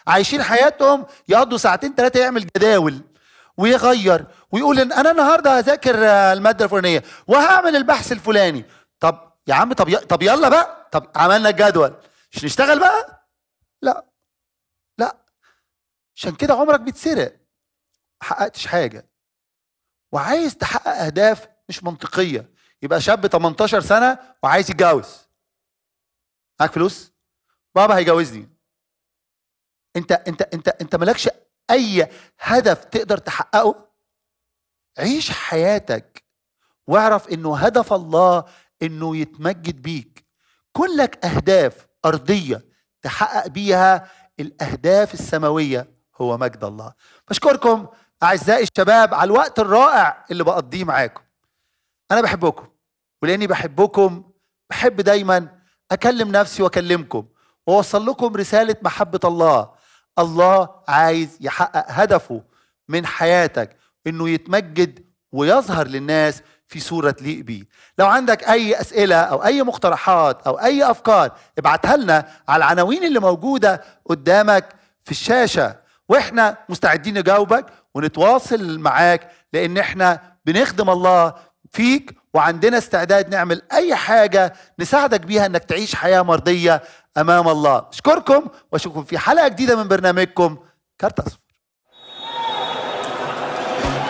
عايشين حياتهم يقضوا ساعتين ثلاثه يعمل جداول ويغير ويقول ان انا النهارده هذاكر الماده الفلانيه وهعمل البحث الفلاني طب يا عم طب ي... طب يلا بقى طب عملنا الجدول مش نشتغل بقى لا لا عشان كده عمرك بيتسرق ما حققتش حاجه وعايز تحقق اهداف مش منطقيه يبقى شاب 18 سنه وعايز يتجوز معاك فلوس بابا هيجوزني انت انت انت انت مالكش اي هدف تقدر تحققه عيش حياتك واعرف انه هدف الله انه يتمجد بيك كلك اهداف ارضيه تحقق بيها الاهداف السماويه هو مجد الله بشكركم اعزائي الشباب على الوقت الرائع اللي بقضيه معاكم انا بحبكم ولاني بحبكم بحب دايما اكلم نفسي واكلمكم واوصل لكم رساله محبه الله الله عايز يحقق هدفه من حياتك انه يتمجد ويظهر للناس في صوره تليق بيه لو عندك اي اسئله او اي مقترحات او اي افكار ابعتها لنا على العناوين اللي موجوده قدامك في الشاشه واحنا مستعدين نجاوبك ونتواصل معاك لان احنا بنخدم الله فيك وعندنا استعداد نعمل اي حاجه نساعدك بيها انك تعيش حياه مرضيه امام الله اشكركم واشوفكم في حلقه جديده من برنامجكم كارت